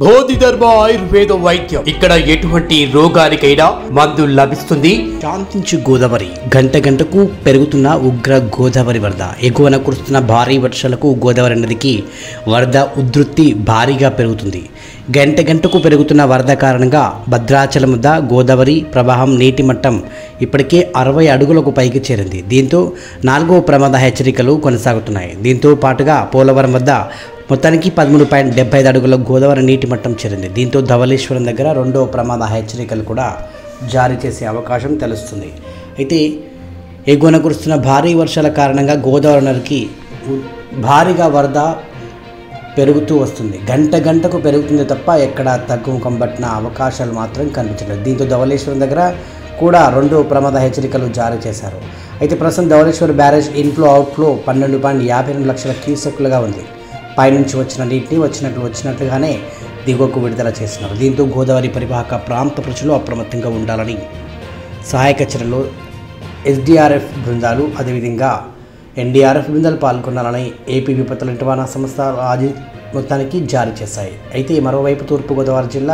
బోధిధర్మ ఆయుర్వేద వైద్యం ఇక్కడ ఎటువంటి రోగానికైనా మందు లభిస్తుంది శాంతించు గోదావరి గంట గంటకు పెరుగుతున్న ఉగ్ర గోదావరి వరద ఎగువన కురుస్తున్న భారీ వర్షాలకు గోదావరి నదికి వరద ఉధృతి భారీగా పెరుగుతుంది గంట గంటకు పెరుగుతున్న వరద కారణంగా భద్రాచలం వద్ద గోదావరి ప్రవాహం నీటి మట్టం ఇప్పటికే అరవై అడుగులకు పైకి చేరింది దీంతో నాలుగో ప్రమాద హెచ్చరికలు కొనసాగుతున్నాయి దీంతో పాటుగా పోలవరం వద్ద మొత్తానికి పదమూడు పాయింట్ డెబ్బై ఐదు అడుగుల గోదావరి నీటి మట్టం చేరింది దీంతో ధవళేశ్వరం దగ్గర రెండో ప్రమాద హెచ్చరికలు కూడా జారీ చేసే అవకాశం తెలుస్తుంది అయితే ఎగువన కురుస్తున్న భారీ వర్షాల కారణంగా గోదావరి నదికి ఉ- భారీగా వరద పెరుగుతూ వస్తుంది గంట గంటకు పెరుగుతుంది తప్ప ఎక్కడ తగ్గుముఖం పట్టిన అవకాశాలు మాత్రం కనిపించలేదు దీంతో ధవళేశ్వరం దగ్గర కూడా రెండు ప్రమాద హెచ్చరికలు జారీ చేశారు అయితే ప్రస్తుతం ధవళేశ్వర్ బ్యారేజ్ ఇన్ఫ్లో అవుట్ఫ్లో పన్నెండు పాయింట్ యాభై రెండు లక్షల క్యూసెక్లుగా ఉంది పైనుంచి వచ్చిన నీటిని వచ్చినట్లు వచ్చినట్లుగానే దిగువకు విడుదల చేస్తున్నారు దీంతో గోదావరి పరివాహక ప్రాంత ప్రజలు అప్రమత్తంగా ఉండాలని సహాయక చర్యలు ఎస్డిఆర్ఎఫ్ బృందాలు అదేవిధంగా ఎన్డీఆర్ఎఫ్ బృందాలు పాల్గొనాలని ఏపీ విపత్తుల నిర్వహణ సంస్థ ఆది మొత్తానికి జారీ చేశాయి అయితే మరోవైపు తూర్పుగోదావరి జిల్లా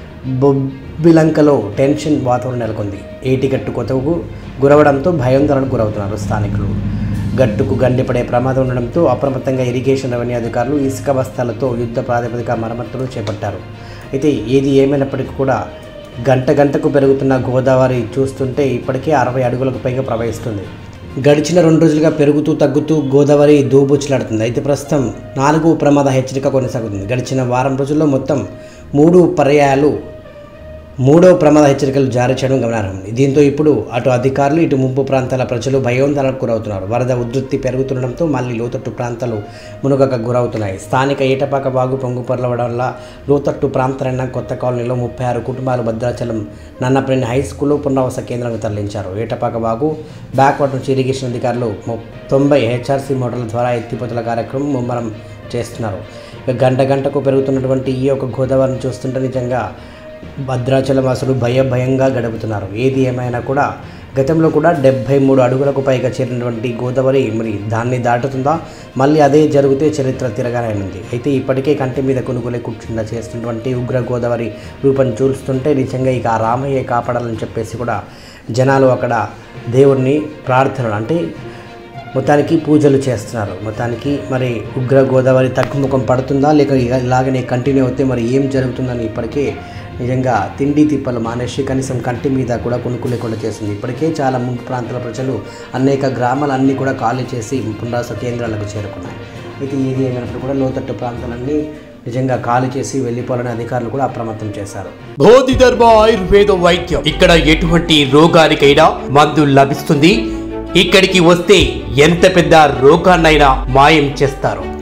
బొబ్బిలంకలో టెన్షన్ వాతావరణం నెలకొంది ఏటిగట్టు కొతకు గురవడంతో భయాందోళనకు గురవుతున్నారు స్థానికులు గట్టుకు గండిపడే ప్రమాదం ఉండడంతో అప్రమత్తంగా ఇరిగేషన్ రెవెన్యూ అధికారులు ఇసుక బస్తాలతో యుద్ధ ప్రాతిపదిక మరమ్మతులు చేపట్టారు అయితే ఏది ఏమైనప్పటికీ కూడా గంట గంటకు పెరుగుతున్న గోదావరి చూస్తుంటే ఇప్పటికే అరవై అడుగులకు పైగా ప్రవహిస్తుంది గడిచిన రెండు రోజులుగా పెరుగుతూ తగ్గుతూ గోదావరి దూబుచ్చులాడుతుంది అయితే ప్రస్తుతం నాలుగు ప్రమాద హెచ్చరిక కొనసాగుతుంది గడిచిన వారం రోజుల్లో మొత్తం మూడు పర్యాయాలు మూడో ప్రమాద హెచ్చరికలు జారీ చేయడం గమనార్హం దీంతో ఇప్పుడు అటు అధికారులు ఇటు ముంపు ప్రాంతాల ప్రజలు భయోందనకు గురవుతున్నారు వరద ఉధృతి పెరుగుతుండడంతో మళ్ళీ లోతట్టు ప్రాంతాలు మునుగక గురవుతున్నాయి స్థానిక ఏటపాక వాగు పొంగు పొరలవడం వల్ల లోతట్టు ప్రాంతాలైన కొత్త కాలనీలో ముప్పై ఆరు కుటుంబాలు భద్రాచలం నన్నపల్లి హై స్కూల్లో పునరావాస కేంద్రానికి తరలించారు ఏటపాక వాగు బ్యాక్వర్డ్ నుంచి ఇరిగేషన్ అధికారులు ము- తొంభై హెచ్ఆర్సీ మోటార్ల ద్వారా ఎత్తిపోతల కార్యక్రమం ముమ్మరం చేస్తున్నారు ఇక గంట గంటకు పెరుగుతున్నటువంటి ఈ యొక్క గోదావరిని చూస్తుంటే నిజంగా భద్రాచలం అసలు భయ భయంగా గడుపుతున్నారు ఏది ఏమైనా కూడా గతంలో కూడా డెబ్బై మూడు అడుగులకు పైగా చేరినటువంటి గోదావరి మరి దాన్ని దాటుతుందా మళ్ళీ అదే జరిగితే చరిత్ర తిరగానే ఉంది అయితే ఇప్పటికే కంటి మీద కొనుగోలే కూర్చుండా చేస్తున్నటువంటి ఉగ్ర గోదావరి రూపం చూస్తుంటే నిజంగా ఇక ఆ రామయ్య కాపాడాలని చెప్పేసి కూడా జనాలు అక్కడ దేవుణ్ణి ప్రార్థనలు అంటే మొత్తానికి పూజలు చేస్తున్నారు మొత్తానికి మరి ఉగ్ర గోదావరి తగ్గుముఖం పడుతుందా లేక ఇక ఇలాగనే కంటిన్యూ అవుతే మరి ఏం జరుగుతుందని ఇప్పటికే నిజంగా తిండి తిప్పలు మానేసి కనీసం కంటి మీద కూడా కొనుక్కు లేకుండా చేస్తుంది ఇప్పటికే చాలా ముంపు ప్రాంతాల ప్రజలు అనేక గ్రామాలన్నీ కూడా ఖాళీ చేసి పునరావాస కేంద్రాలకు చేరుకున్నాయి అయితే ఏది ఏమైనప్పుడు కూడా లోతట్టు ప్రాంతాలన్నీ నిజంగా ఖాళీ చేసి వెళ్ళిపోవాలని అధికారులు కూడా అప్రమత్తం చేశారు బోధిధర్మ ఆయుర్వేద వైద్యం ఇక్కడ ఎటువంటి రోగానికైనా మందు లభిస్తుంది ఇక్కడికి వస్తే ఎంత పెద్ద రోగాన్నైనా మాయం చేస్తారు